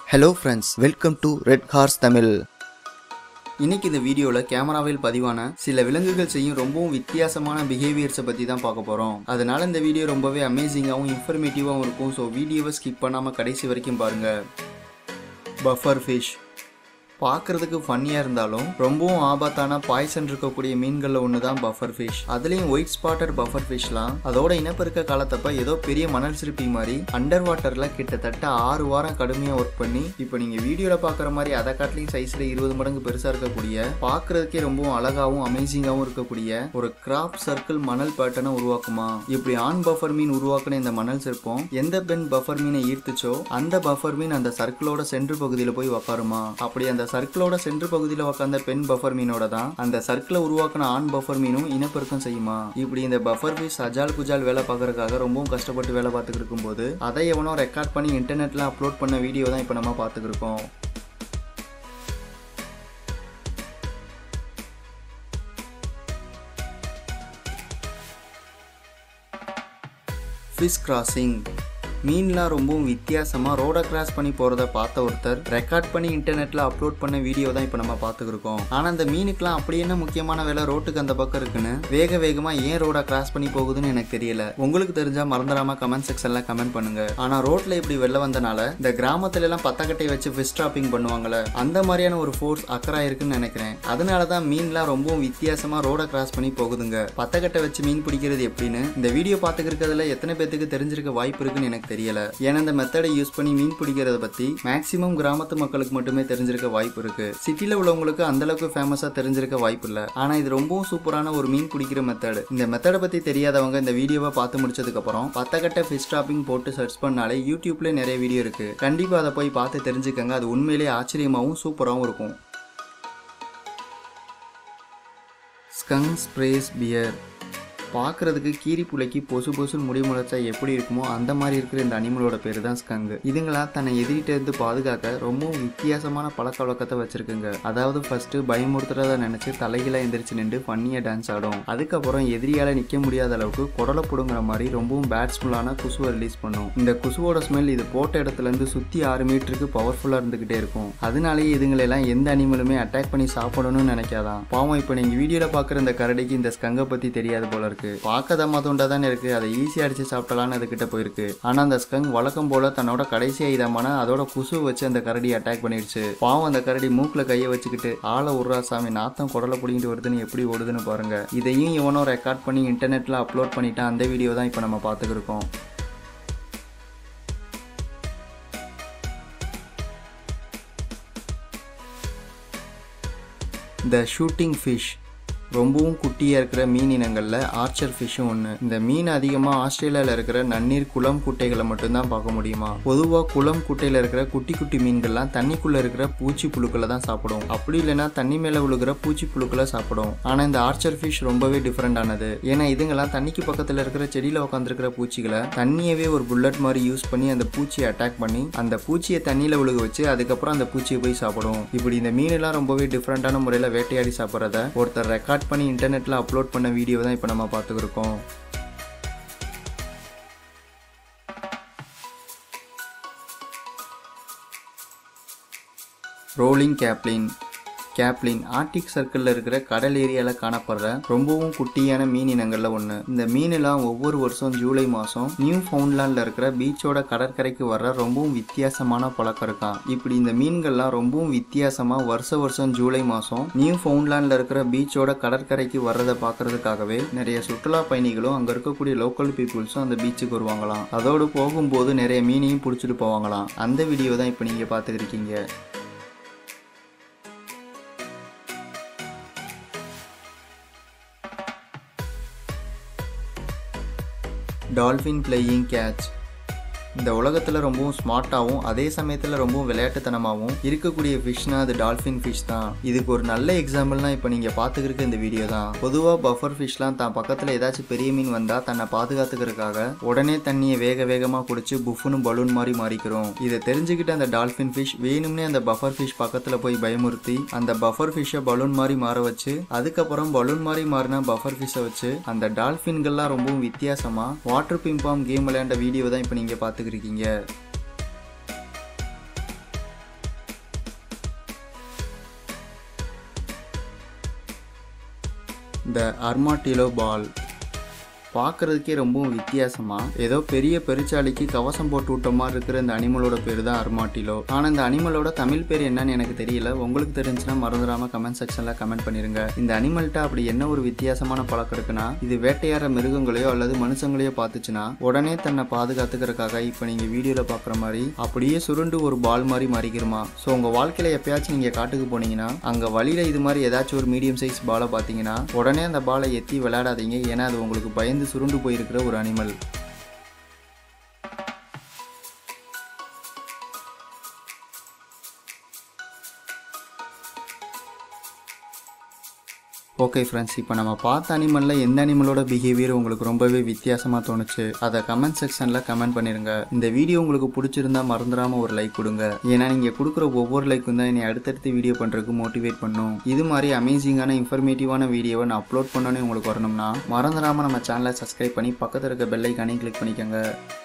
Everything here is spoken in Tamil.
hello friends welcome to red horse Tamil இன்னைக்கு இந்த வீடியோவில் கேமராவில் பதிவான சில விலங்குகள் செய்யும் ரொம்பவும் வித்தியாசமான பிஹேவியர்ஸை பற்றி தான் பார்க்க போகிறோம் அதனால இந்த வீடியோ ரொம்பவே அமேசிங்காகவும் இன்ஃபர்மேட்டிவாகவும் இருக்கும் ஸோ வீடியோவை ஸ்கிப் பண்ணாமல் கடைசி வரைக்கும் பாருங்கள் பஃபர் ஃபிஷ் பார்க்கறதுக்கு ஃபன்னியாக இருந்தாலும் ரொம்பவும் ஆபத்தான பாய்சன் இருக்கக்கூடிய மீன்களில் ஒன்று தான் பஃபர் ஃபிஷ் அதுலேயும் ஒயிட் ஸ்பாட்டட் பஃபர் ஃபிஷ்லாம் அதோட இனப்பெருக்க காலத்தப்ப ஏதோ பெரிய மணல் சிற்பி மாதிரி அண்டர் வாட்டரில் கிட்டத்தட்ட ஆறு வாரம் கடுமையாக ஒர்க் பண்ணி இப்போ நீங்கள் வீடியோவில் பார்க்குற மாதிரி அதை காட்டிலையும் சைஸில் இருபது மடங்கு பெருசாக இருக்கக்கூடிய பார்க்கறதுக்கே ரொம்பவும் அழகாகவும் அமேசிங்காகவும் இருக்கக்கூடிய ஒரு கிராப் சர்க்கிள் மணல் பேட்டர்னை உருவாக்குமா இப்படி ஆண் பஃபர் மீன் உருவாக்குன இந்த மணல் சிற்பம் எந்த பெண் பஃபர் மீனை ஈர்த்துச்சோ அந்த பஃபர் மீன் அந்த சர்க்கிளோட சென்ட்ரு பகுதியில் போய் உக்காருமா அப்படி அந்த சர்க்கிளோட சென்ட்ரு பகுதியில் உக்காந்த பெண் பஃபர் மீனோட தான் அந்த சர்க்கிளை உருவாக்குன ஆண் பஃபர் மீனும் இனப்பெருக்கம் செய்யுமா இப்படி இந்த பஃபர் ஃபிஷ் அஜால் குஜால் வேலை பார்க்கறதுக்காக ரொம்பவும் கஷ்டப்பட்டு வேலை பார்த்துக்கிட்டு இருக்கும்போது அதை எவனோ ரெக்கார்ட் பண்ணி இன்டர்நெட்டில் அப்லோட் பண்ண வீடியோ தான் இப்போ நம்ம பார்த்துக்கிட்டு இருக்கோம் ஃபிஷ் கிராசிங் மீன்லாம் ரொம்பவும் வித்தியாசமாக ரோடை கிராஸ் பண்ணி போகிறத பார்த்த ஒருத்தர் ரெக்கார்ட் பண்ணி இன்டர்நெட்டில் அப்லோட் பண்ண வீடியோ தான் இப்போ நம்ம பார்த்துக்கிருக்கோம் ஆனால் அந்த மீனுக்குலாம் அப்படி என்ன முக்கியமான வேலை ரோட்டுக்கு அந்த பக்கம் இருக்குன்னு வேக வேகமாக ஏன் ரோடை கிராஸ் பண்ணி போகுதுன்னு எனக்கு தெரியல உங்களுக்கு தெரிஞ்சால் மறந்துடாம கமெண்ட் செக்ஷனில் கமெண்ட் பண்ணுங்க ஆனால் ரோட்டில் இப்படி வெளில வந்தனால இந்த கிராமத்துல எல்லாம் பத்தக்கட்டையை வச்சு ஃபிஷ் ட்ராப்பிங் பண்ணுவாங்கல்ல அந்த மாதிரியான ஒரு ஃபோர்ஸ் அக்கறா இருக்குன்னு நினைக்கிறேன் அதனால தான் மீன்லாம் ரொம்பவும் வித்தியாசமாக ரோடை கிராஸ் பண்ணி போகுதுங்க பத்தக்கட்டை வச்சு மீன் பிடிக்கிறது எப்படின்னு இந்த வீடியோ பார்த்துக்கிறதுல எத்தனை பேத்துக்கு தெரிஞ்சிருக்க வாய்ப்பு இருக்குன்னு எனக்கு தெரியல ஏன்னா இந்த மெத்தடை யூஸ் பண்ணி மீன் பிடிக்கிறத பத்தி மேக்சிமம் கிராமத்து மக்களுக்கு மட்டுமே தெரிஞ்சிருக்க வாய்ப்பு இருக்கு சிட்டில உள்ளவங்களுக்கு அந்த அளவுக்கு ஃபேமஸா தெரிஞ்சிருக்க வாய்ப்பு இல்ல ஆனா இது ரொம்பவும் சூப்பரான ஒரு மீன் பிடிக்கிற மெத்தட் இந்த மெத்தடை பத்தி தெரியாதவங்க இந்த வீடியோவை பார்த்து முடிச்சதுக்கு அப்புறம் பத்தக்கட்ட ஃபிஷ் ட்ராப்பிங் போட்டு சர்ச் பண்ணாலே யூடியூப்ல நிறைய வீடியோ இருக்கு கண்டிப்பா அதை போய் பார்த்து தெரிஞ்சுக்கங்க அது உண்மையிலேயே ஆச்சரியமாகவும் சூப்பராகவும் இருக்கும் ஸ்கங் ஸ்ப்ரேஸ் பியர் பார்க்கறதுக்கு கீரி புலைக்கு பொசு பொசுன்னு முடி முளைச்சா எப்படி இருக்குமோ அந்த மாதிரி இருக்கிற இந்த அனிமலோட பேர் தான் ஸ்கங்கு இதுங்களா தன்னை எதிரிட்ட இருந்து பாதுகாக்க ரொம்பவும் வித்தியாசமான பழக்க வழக்கத்தை வச்சிருக்குங்க அதாவது ஃபர்ஸ்ட் பயமுறுத்துறத நினைச்சு தலைகீழ எந்திரிச்சு நின்று ஃபன்னியா டான்ஸ் ஆடும் அதுக்கப்புறம் எதிரியால நிக்க முடியாத அளவுக்கு குடலை புடுங்குற மாதிரி ரொம்பவும் பேட்ஸ்ஃபுல்லான குசுவை ரிலீஸ் பண்ணும் இந்த குசுவோட ஸ்மெல் இது போட்ட இடத்துல இருந்து சுத்தி ஆறு மீட்டருக்கு பவர்ஃபுல்லா இருந்துகிட்டே இருக்கும் அதனாலேயே இதுங்களெல்லாம் எந்த அனிமலுமே அட்டாக் பண்ணி சாப்பிடணும்னு நினைக்காதான் பாவம் இப்போ நீங்க வீடியோல பாக்குற இந்த கரடிக்கு இந்த ஸ்கங்கை பத்தி தெரியாது போல இருக்கு இருக்கு பார்க்க தம்மாதுண்டா தானே இருக்கு அதை ஈஸியா அடிச்சு சாப்பிடலான்னு அதுகிட்ட போயிருக்கு ஆனா அந்த ஸ்கங் வழக்கம் போல தன்னோட கடைசி ஐதமான அதோட குசு வச்சு அந்த கரடி அட்டாக் பண்ணிடுச்சு பாவம் அந்த கரடி மூக்குல கையை வச்சுக்கிட்டு ஆளை உர்றா சாமி நாத்தம் குடலை பிடிங்கிட்டு வருதுன்னு எப்படி ஓடுதுன்னு பாருங்க இதையும் இவனோ ரெக்கார்ட் பண்ணி இன்டர்நெட்ல அப்லோட் பண்ணிட்டான் அந்த வீடியோ தான் இப்போ நம்ம பார்த்துக்கிருக்கோம் த ஷூட்டிங் ஃபிஷ் ரொம்பவும் குட்டியாக இருக்கிற மீன் இனங்களில் ஆர்ச்சர் ஃபிஷ்ஷும் ஒன்று இந்த மீன் அதிகமாக ஆஸ்திரேலியாவில் இருக்கிற நன்னீர் குளம் குட்டைகளை மட்டும்தான் பார்க்க முடியுமா பொதுவாக குளம் குட்டையில் இருக்கிற குட்டி குட்டி மீன்கள்லாம் தண்ணிக்குள்ளே இருக்கிற பூச்சி புழுக்களை தான் சாப்பிடும் அப்படி இல்லைன்னா தண்ணி மேலே விழுகிற பூச்சி புழுக்களை சாப்பிடும் ஆனால் இந்த ஆர்ச்சர் ஃபிஷ் ரொம்பவே டிஃப்ரெண்ட் ஆனது ஏன்னா இதுங்கெல்லாம் தண்ணிக்கு பக்கத்தில் இருக்கிற செடியில் உட்காந்துருக்கிற பூச்சிகளை தண்ணியவே ஒரு புல்லட் மாதிரி யூஸ் பண்ணி அந்த பூச்சியை அட்டாக் பண்ணி அந்த பூச்சியை தண்ணியில் விழுக வச்சு அதுக்கப்புறம் அந்த பூச்சியை போய் சாப்பிடும் இப்படி இந்த மீனெல்லாம் ரொம்பவே டிஃப்ரெண்டான முறையில் வேட்டையாடி சாப்பிட்றத ஒருத்தர் ரெக்கார்ட் ரெக்கார்ட் பண்ணி இன்டர்நெட்டில் அப்லோட் பண்ண வீடியோ தான் இப்போ நம்ம பார்த்துக்கிருக்கோம் ரோலிங் கேப்ளின் கேப்ளின் ஆர்டிக் சர்க்கிளில் இருக்கிற கடல் ஏரியாவில் காணப்படுற ரொம்பவும் குட்டியான மீன் இனங்களில் ஒன்று இந்த மீனெல்லாம் ஒவ்வொரு வருஷம் ஜூலை மாதம் நியூ ஃபவுண்ட்லாண்டில் இருக்கிற பீச்சோட கடற்கரைக்கு வர்ற ரொம்பவும் வித்தியாசமான பழக்கம் இருக்கான் இப்படி இந்த மீன்கள்லாம் ரொம்பவும் வித்தியாசமாக வருஷ வருஷம் ஜூலை மாதம் நியூ ஃபவுண்ட்லாண்டில் இருக்கிற பீச்சோட கடற்கரைக்கு வர்றதை பார்க்கறதுக்காகவே நிறைய சுற்றுலா பயணிகளும் அங்கே இருக்கக்கூடிய லோக்கல் பீப்புள்ஸும் அந்த பீச்சுக்கு வருவாங்களாம் அதோடு போகும்போது நிறைய மீனையும் பிடிச்சிட்டு போவாங்களாம் அந்த வீடியோ தான் இப்போ நீங்கள் பார்த்துக்கிருக்கீங்க டால்ஃபின் பிளேயிங் கேட்ச் இந்த உலகத்தில் ரொம்பவும் ஸ்மார்ட்டாகவும் அதே சமயத்தில் ரொம்பவும் விளையாட்டுத்தனமாகவும் இருக்கக்கூடிய ஃபிஷ்னா அது டால்ஃபின் ஃபிஷ் தான் இதுக்கு ஒரு நல்ல எக்ஸாம்பிள்னா இப்போ நீங்கள் பார்த்துக்கிருக்க இந்த வீடியோ தான் பொதுவாக பஃபர் ஃபிஷ்லாம் தான் பக்கத்தில் ஏதாச்சும் பெரிய மீன் வந்தால் தன்னை பாதுகாத்துக்கிறதுக்காக உடனே தண்ணியை வேக வேகமாக குடிச்சு புஃப்னு பலூன் மாதிரி மாறிக்கிறோம் இதை தெரிஞ்சுக்கிட்டு அந்த டால்ஃபின் ஃபிஷ் வேணும்னே அந்த பஃபர் ஃபிஷ் பக்கத்தில் போய் பயமுறுத்தி அந்த பஃபர் ஃபிஷ்ஷை பலூன் மாதிரி மாற வச்சு அதுக்கப்புறம் பலூன் மாதிரி மாறின பஃபர் ஃபிஷ்ஷை வச்சு அந்த டால்ஃபின்கள்லாம் ரொம்பவும் வித்தியாசமாக வாட்டர் பிம்பாம் கேம் விளையாண்ட வீடியோ தான் இப்போ நீங்கள் பார்த்துக்கிருக்கீங்க த அர்மாட்டிலோ பால் பார்க்கறதுக்கே ரொம்பவும் வித்தியாசமாக ஏதோ பெரிய பெருச்சாளிக்கு கவசம் போட்டு விட்ட மாதிரி இருக்கிற இந்த அனிமலோட பேர் தான் அர்மாட்டிலோ ஆனால் இந்த அனிமலோட தமிழ் பேர் என்னன்னு எனக்கு தெரியல உங்களுக்கு தெரிஞ்சுன்னா மறந்துடாம கமெண்ட் செக்ஷனில் கமெண்ட் பண்ணிருங்க இந்த அனிமல்கிட்ட அப்படி என்ன ஒரு வித்தியாசமான பழக்கம் இருக்குன்னா இது வேட்டையாடுற மிருகங்களையோ அல்லது மனுஷங்களையோ பார்த்துச்சுன்னா உடனே தன்னை பாதுகாத்துக்கிறதுக்காக இப்போ நீங்கள் வீடியோவில் பார்க்குற மாதிரி அப்படியே சுருண்டு ஒரு பால் மாதிரி மாறிக்கிறமா ஸோ உங்கள் வாழ்க்கையில் எப்பயாச்சும் நீங்கள் காட்டுக்கு போனீங்கன்னா அங்கே வழியில் இது மாதிரி ஏதாச்சும் ஒரு மீடியம் சைஸ் பாலை பார்த்தீங்கன்னா உடனே அந்த பாலை எத்தி விளையாடாதீங்க ஏன்னா அது உங்களுக்கு பயந்து சுருண்டு போயிருக்கிற ஒரு அனிமல் ஓகே ஃப்ரெண்ட்ஸ் இப்போ நம்ம பார்த்த அனிமலில் எந்த அனிமலோட பிஹேவியர் உங்களுக்கு ரொம்பவே வித்தியாசமாக தோணுச்சு அதை கமெண்ட் செக்ஷனில் கமெண்ட் பண்ணிடுங்க இந்த வீடியோ உங்களுக்கு பிடிச்சிருந்தா மறந்துடாமல் ஒரு லைக் கொடுங்க ஏன்னா நீங்கள் கொடுக்குற ஒவ்வொரு லைக்கும் தான் என்னை அடுத்தடுத்து வீடியோ பண்ணுறதுக்கு மோட்டிவேட் பண்ணும் இது மாதிரி அமேசிங்கான இன்ஃபர்மேட்டிவான வீடியோவை நான் அப்லோட் பண்ணோன்னே உங்களுக்கு வரணும்னா மறந்துடாமல் நம்ம சேனலை சப்ஸ்கிரைப் பண்ணி பக்கத்தில் இருக்க பெல் ஐக்கானையும் கிளிக் பண்ணிக்கோங்க